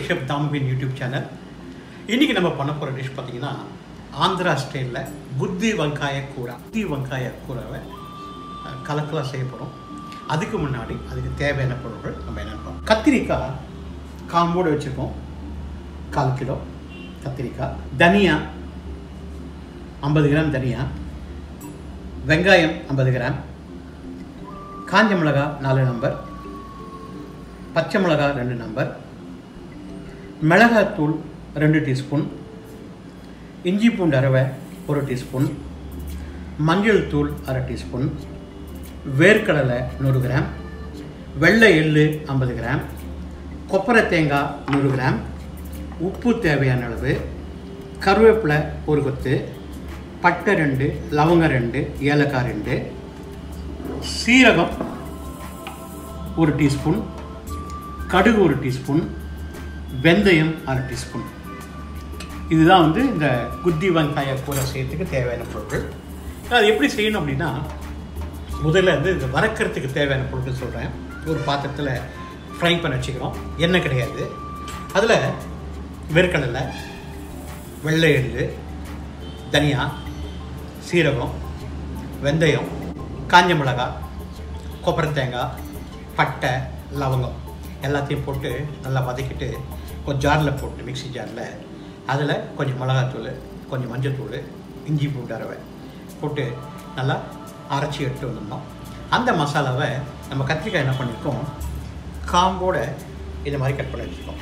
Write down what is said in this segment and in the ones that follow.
chef தாமுவின் YouTube channel இன்றைக்கி நம்ம பண்ண போகிற டிஷ் பார்த்தீங்கன்னா ஆந்திரா ஸ்டைலில் குத்தி வெங்காய கூரா குத்தி வெங்காய கூராவை கலக்கலாக செய்ய போகிறோம் அதுக்கு முன்னாடி அதுக்கு தேவையான பொருட்கள் நம்ம என்னென்னு பார்ப்போம் கத்திரிக்காய் காம்போடு வச்சுருக்கோம் கால் கிலோ கத்திரிக்காய் தனியா ஐம்பது கிராம் தனியா வெங்காயம் ஐம்பது கிராம் காஞ்ச மிளகா நாலு நம்பர் பச்சை மிளகா ரெண்டு நம்பர் மிளகாத்தூள் ரெண்டு டீஸ்பூன் இஞ்சி பூண்டு அரவை ஒரு டீஸ்பூன் மஞ்சள் தூள் அரை டீஸ்பூன் வேர்க்கடலை நூறு கிராம் வெள்ளை எள்ளு ஐம்பது கிராம் கொப்பரை தேங்காய் நூறு கிராம் உப்பு தேவையான அளவு கருவேப்பிலை ஒரு கொத்து பட்டை ரெண்டு லவங்கம் ரெண்டு ஏலக்காய் ரெண்டு சீரகம் ஒரு டீஸ்பூன் கடுகு ஒரு டீஸ்பூன் வெந்தயம் அரை டீஸ்பூன் இதுதான் வந்து இந்த குத்தி வெங்காய கூரை செய்யறதுக்கு தேவையான பொருட்கள் அது எப்படி செய்யணும் அப்படின்னா முதல்ல வந்து இந்த வதக்கிறதுக்கு தேவையான பொருட்கள் சொல்கிறேன் ஒரு பாத்திரத்தில் ஃப்ரை பண்ண வச்சுக்கிறோம் எண்ணெய் கிடையாது அதில் வேர்க்கடலை வெள்ளை எள்ளு தனியா சீரகம் வெந்தயம் காஞ்ச மிளகாய் கொப்பரை தேங்காய் பட்டை லவங்கம் எல்லாத்தையும் போட்டு நல்லா வதக்கிட்டு ஒரு ஜாரில் போட்டு மிக்ஸி ஜாரில் அதில் கொஞ்சம் மிளகாத்தூள் கொஞ்சம் மஞ்சத்தூள் இஞ்சி பூண்டு அரவை போட்டு நல்லா அரைச்சி எடுத்து வந்திருந்தோம் அந்த மசாலாவை நம்ம கத்திரிக்காய் என்ன பண்ணியிருக்கோம் காம்போட இந்த மாதிரி கட் பண்ணி வச்சுருக்கோம்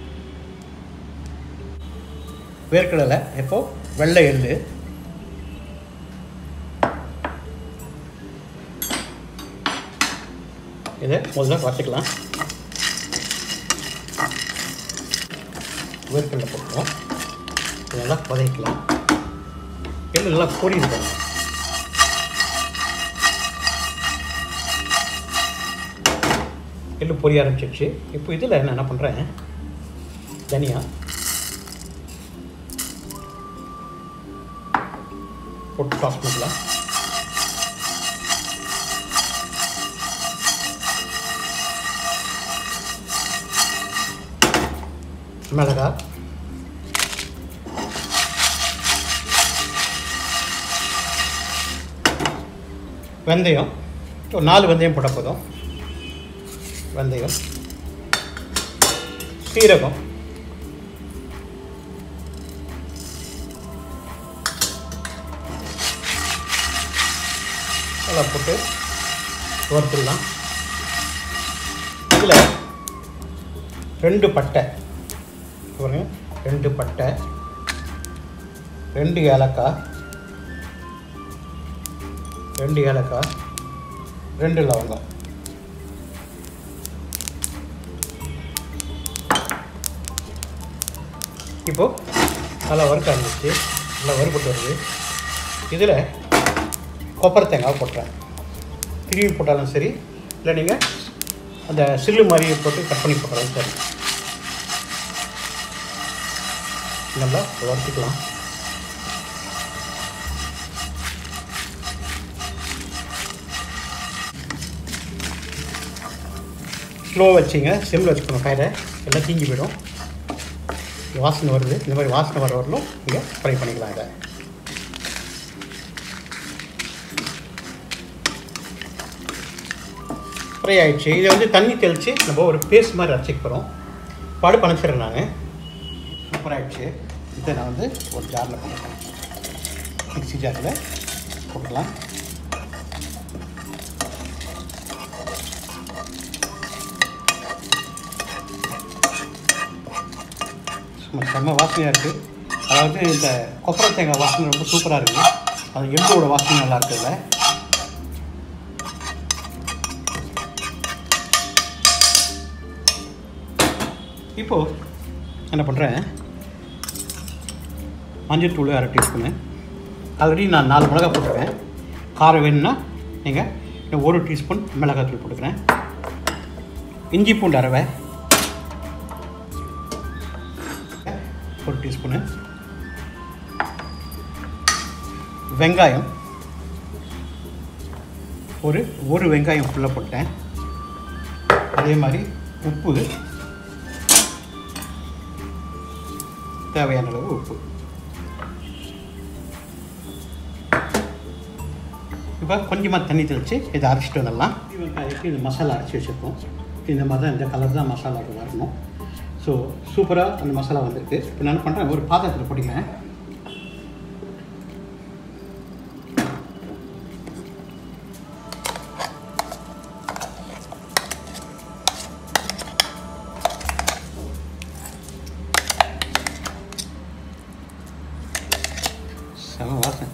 வேர்க்கடலை இப்போ வெள்ளை எள்ளு இதை முதல்ல வறுத்துக்கலாம் வேர்க்கடலை போட்டுருவோம் இதெல்லாம் வதக்கிக்கலாம் எள்ளு நல்லா பொரியுது பாருங்க எள்ளு பொரிய ஆரம்பிச்சிருச்சு இப்போ இதில் நான் என்ன பண்ணுறேன் தனியா போட்டு டாஸ் பண்ணிக்கலாம் மிளகா வெந்தயம் ஒரு நாலு வெந்தயம் போட்ட போதும் வெந்தயம் சீரகம் நல்லா போட்டு வறுத்துடலாம் இதில் ரெண்டு பட்டை பாருங்க ரெண்டு பட்டை ரெண்டு ஏலக்காய் ரெண்டு ஏலக்காய் ரெண்டு லவங்கம் இப்போது நல்லா வறுக்க ஆரம்பிச்சு நல்லா வறுபட்டு வருது இதில் கொப்பரை தேங்காய் போட்டுறேன் திருவி போட்டாலும் சரி இல்லை நீங்கள் அந்த சில்லு மாதிரி போட்டு கட் பண்ணி போட்டாலும் சரி நல்லா வறுத்துக்கலாம் ஸ்லோ வச்சிங்க சிம்மில் வச்சுக்கணும் ஃபயரை எல்லாம் தீங்கி போயிடும் வாசனை வருது இந்த மாதிரி வாசனை வர வரலும் நீங்கள் ஃப்ரை பண்ணிக்கலாம் இதை ஃப்ரை ஆகிடுச்சு இதை வந்து தண்ணி தெளித்து நம்ம ஒரு பேஸ்ட் மாதிரி அரைச்சிக்க போகிறோம் பாடு பணிச்சிடுறேன் நான் சூப்பர் ஆகிடுச்சு இதை நான் வந்து ஒரு ஜாரில் போட்டுக்கிறேன் மிக்ஸி ஜாரில் போட்டுக்கலாம் சும்மா செம்ம வாசனையாக இருக்குது அதாவது இந்த கொப்பரை தேங்காய் வாசனை ரொம்ப சூப்பராக இருக்குது அது எள்ளோட வாசனை நல்லா இருக்குதுல்ல இப்போது என்ன பண்ணுறேன் மஞ்சள் தூள் அரை டீஸ்பூனு ஆல்ரெடி நான் நாலு மிளகா போட்டிருக்கேன் காரம் வேணும்னா நீங்கள் ஒரு டீஸ்பூன் மிளகாய் தூள் போட்டுக்கிறேன் இஞ்சி பூண்டு அரவை ஒரு டீஸ்பூனு வெங்காயம் ஒரு ஒரு வெங்காயம் ஃபுல்லாக போட்டேன் அதே மாதிரி உப்பு தேவையான அளவு உப்பு இப்போ கொஞ்சமாக தண்ணி தெளித்து இதை அரைச்சிட்டு வந்துடலாம் வெங்காயத்துக்கு இது மசாலா அரைச்சி வச்சுருக்கோம் இந்த மாதிரி தான் இந்த கலர் தான் மசாலா வரணும் ஸோ சூப்பராக அந்த மசாலா வந்திருக்கு இப்போ நான் என்ன பண்ணுறேன் ஒரு பாத்திரத்தில் போட்டிக்கிறேன் செம வாசனை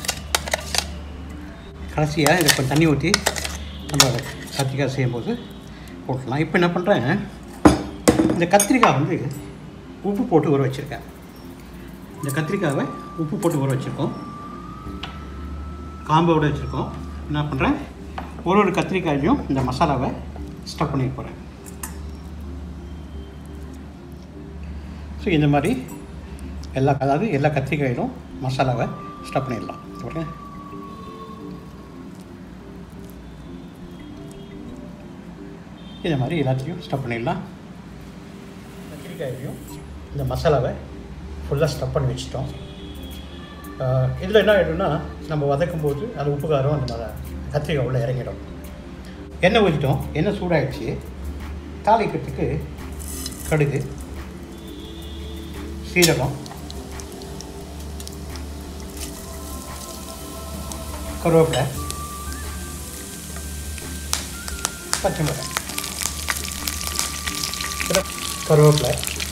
கடைசியாக இதை கொஞ்சம் தண்ணி ஊற்றி நம்ம அதை கத்திரிக்காய் செய்யும்போது போட்டுடலாம் இப்போ என்ன பண்ணுறேன் இந்த கத்திரிக்காய் வந்து உப்பு போட்டு ஊற வச்சுருக்கேன் இந்த கத்திரிக்காவை உப்பு போட்டு ஊற வச்சுருக்கோம் காம்போட வச்சுருக்கோம் என்ன பண்ணுறேன் ஒரு ஒரு கத்திரிக்காயிலையும் இந்த மசாலாவை ஸ்டப் பண்ணி போகிறேன் ஸோ இந்த மாதிரி எல்லா அதாவது எல்லா கத்திரிக்காயிலும் மசாலாவை ஸ்டப் பண்ணிடலாம் பாருங்க இந்த மாதிரி எல்லாத்தையும் ஸ்டப் பண்ணிடலாம் கத்திரிக்காயையும் இந்த மசாலாவை ஃபுல்லாக ஸ்டப் பண்ணி வச்சிட்டோம் இதில் என்ன ஆகிடும்னா நம்ம வதக்கும் போது அது உப்பு காரம் அந்த மாதிரி கத்திரிக்காய் உள்ள இறங்கிடும் எண்ணெய் ஊற்றிட்டோம் எண்ணெய் சூடாகிடுச்சு தாளிக்கிறதுக்கு கடுகு சீரகம் கருவேப்பிலை பச்சை மிளகாய் இதில் கருவேப்பிலை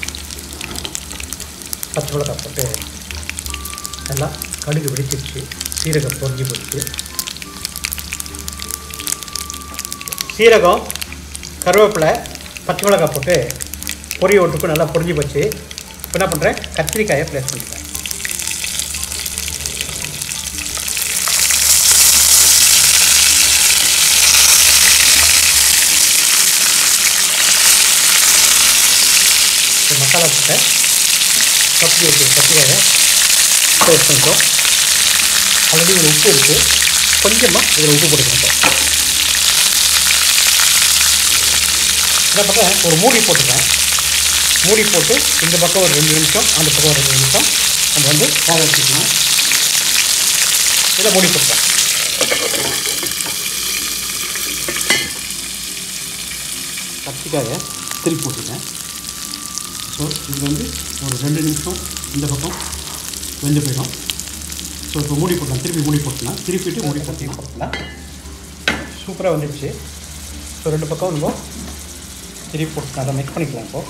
பச்சை மிளகாய் போட்டு நல்லா கடுகு வெடிச்சிருச்சு சீரகம் பொறிஞ்சு போச்சு சீரகம் கருவேப்பிலை பச்சை மிளகாய் போட்டு பொரிய விட்டுக்கு நல்லா பொரிஞ்சு போச்சு இப்போ என்ன பண்ணுறேன் கத்திரிக்காயை ப்ளேஸ் பண்ணிக்கிறேன் இந்த மசாலா போட்ட கத்தி வச்சு கத்திரிக்காயை ப்ளேஸ் பண்ணிட்டோம் ஆல்ரெடி இதில் உப்பு இருக்குது கொஞ்சமாக இதில் உப்பு போட்டுக்கிறோம் என்ன பண்ணுறேன் ஒரு மூடி போட்டுக்கிறேன் மூடி போட்டு இந்த பக்கம் ஒரு ரெண்டு நிமிஷம் அந்த பக்கம் ஒரு ரெண்டு நிமிஷம் நம்ம வந்து வேக வச்சுக்கலாம் இதை மூடி போட்டுக்கலாம் கத்திரிக்காயை திருப்பி போட்டுருக்கேன் ஸோ இது வந்து ஒரு ரெண்டு நிமிஷம் இந்த பக்கம் வெந்து போயிடும் ஸோ இப்போ மூடி போட்டலாம் திருப்பி மூடி போட்டலாம் திருப்பிட்டு மூடி போட்டு போட்டலாம் சூப்பராக வந்துடுச்சு ஸோ ரெண்டு பக்கம் நம்ம திருப்பி போட்டு அதை மிக்ஸ் பண்ணிக்கலாம் இப்போது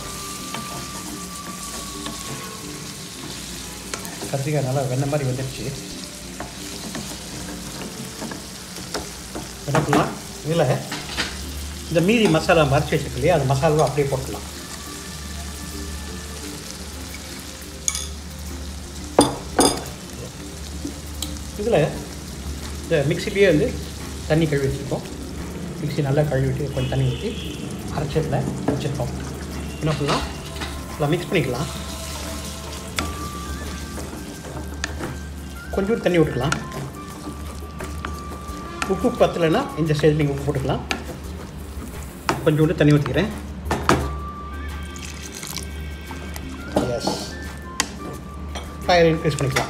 கத்திரிக்காய் நல்லா வெண்ணெய் மாதிரி வந்துடுச்சு என்ன பண்ணலாம் இதில் இந்த மீதி மசாலா மறைச்சி வச்சிருக்கு இல்லையா அந்த மசாலாவை அப்படியே போட்டுக்கலாம் இதில் இந்த மிக்சிலேயே வந்து தண்ணி கழுவி வச்சுருக்கோம் மிக்ஸி நல்லா கழுவிட்டு கொஞ்சம் தண்ணி ஊற்றி அரைச்சதில் வச்சுருக்கோம் என்ன பண்ணலாம் நல்லா மிக்ஸ் பண்ணிக்கலாம் கொஞ்சம் தண்ணி விட்டுக்கலாம் உப்பு பத்தலைன்னா இந்த ஸ்டேஜ் நீங்கள் உப்பு போட்டுக்கலாம் கொஞ்சோண்டு தண்ணி ஊற்றிக்கிறேன் எஸ் ஃபயர் இன்க்ரீஸ் பண்ணிக்கலாம்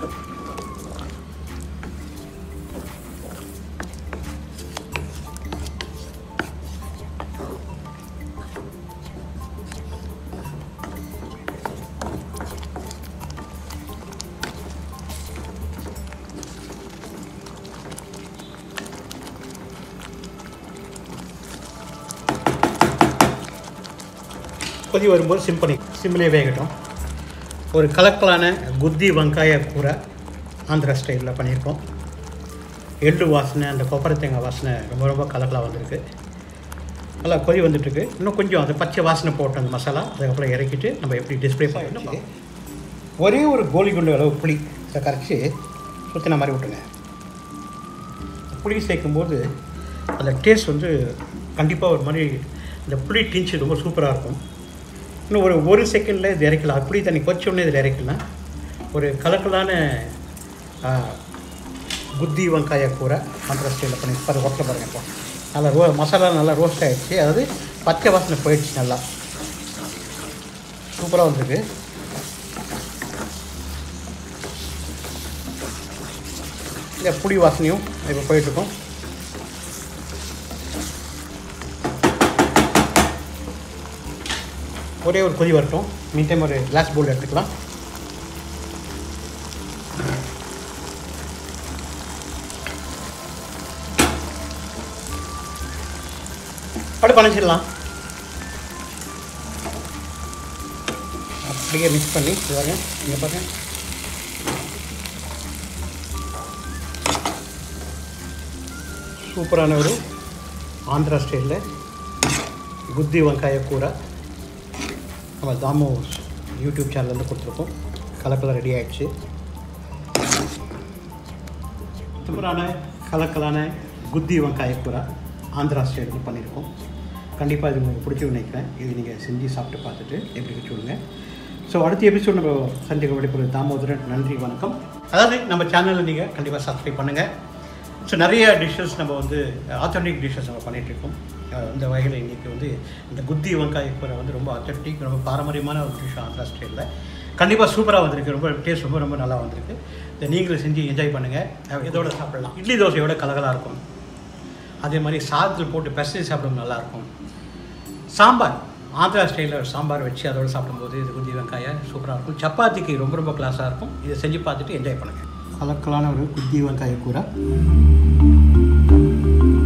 கொதி வரும்போது சிம் பண்ணி சிம்மிலே வேகட்டும் ஒரு கலக்கலான குத்தி வெங்காய கூரை ஆந்திரா ஸ்டைலில் பண்ணியிருக்கோம் எள்ளு வாசனை அந்த கொப்பரை தேங்காய் வாசனை ரொம்ப ரொம்ப கலக்கலாக வந்திருக்கு நல்லா கொதி வந்துட்டுருக்கு இன்னும் கொஞ்சம் அந்த பச்சை வாசனை போட்ட அந்த மசாலா அதுக்கப்புறம் இறக்கிட்டு நம்ம எப்படி டிஸ்பிளே பண்ணி ஒரே ஒரு கோலி குண்டு அளவு புளி இதை கரைச்சி சுற்றின மாதிரி விட்டுருங்க புளி சேர்க்கும்போது அந்த டேஸ்ட் வந்து கண்டிப்பாக ஒரு மாதிரி இந்த புளி டிஞ்சு ரொம்ப சூப்பராக இருக்கும் இன்னும் ஒரு ஒரு செகண்டில் இது இறக்கலாம் புளி தண்ணி கொச்ச உடனே இதில் இறக்கலாம் ஒரு கலக்கலான ஆ, குத்தி வெங்காய கூரை ஆந்திரா ஸ்டைலில் பண்ணி பாரு ஒட்டில் பாருங்க இப்போ நல்லா ரோ மசாலா நல்லா ரோஸ்ட் ஆகிடுச்சு அதாவது பச்சை வாசனை போயிடுச்சு நல்லா சூப்பராக வந்திருக்கு இந்த புளி வாசனையும் இப்போ போயிட்டுருக்கோம் ஒரே ஒரு கொதி வரட்டும் மீன் டைம் ஒரு கிளாஸ் போல் எடுத்துக்கலாம் அப்படி பண்ணிச்சிடலாம் அப்படியே மிக்ஸ் பண்ணி இது பாருங்க இங்கே பாருங்க சூப்பரான ஒரு ஆந்திரா ஸ்டைலில் குத்தி வெங்காய கூரை நம்ம தாமு யூடியூப் சேனல்லேருந்து கொடுத்துருக்கோம் கலக்கெல்லாம் ரெடி ஆயிடுச்சு சூப்பரான கலக்கலான குத்தி வெங்காய கூரை ஆந்திரா ஸ்டைலுக்கு பண்ணியிருக்கோம் கண்டிப்பாக இது உங்களுக்கு பிடிச்சி நினைக்கிறேன் இது நீங்கள் செஞ்சு சாப்பிட்டு பார்த்துட்டு எப்படி வச்சு விடுங்க ஸோ அடுத்த எபிசோட் நம்ம சந்திக்க விடைபெறும் தாமோதரன் நன்றி வணக்கம் அதாவது நம்ம சேனலில் நீங்கள் கண்டிப்பாக சப்ஸ்கிரைப் பண்ணுங்கள் ஸோ நிறைய டிஷ்ஷஸ் நம்ம வந்து ஆத்தென்டிக் டிஷ்ஷஸ் நம்ம பண்ணிகிட்ருக்கோம் இந்த வகையில் இன்றைக்கி வந்து இந்த குத்தி வெங்காய கூரை வந்து ரொம்ப ஆத்தென்டிக் ரொம்ப பாரம்பரியமான ஒரு டிஷ் ஆந்திரா ஸ்டைலில் கண்டிப்பாக சூப்பராக வந்திருக்கு ரொம்ப டேஸ்ட் ரொம்ப ரொம்ப நல்லா வந்திருக்கு இதை நீங்களும் செஞ்சு என்ஜாய் பண்ணுங்கள் இதோட சாப்பிடலாம் இட்லி தோசையோட கலகலாக இருக்கும் அதே மாதிரி சாதத்தில் போட்டு பெசரி சாப்பிடும் நல்லாயிருக்கும் சாம்பார் ஆந்திரா ஸ்டைலில் சாம்பார் வச்சு அதோட சாப்பிடும்போது இது குந்தி வெங்காயம் சூப்பராக இருக்கும் சப்பாத்திக்கு ரொம்ப ரொம்ப கிளாஸாக இருக்கும் இதை செஞ்சு பார்த்துட்டு என்ஜாய் பண்ணுங்கள் கலக்கலான ஒரு குத்தி வெங்காய கூரை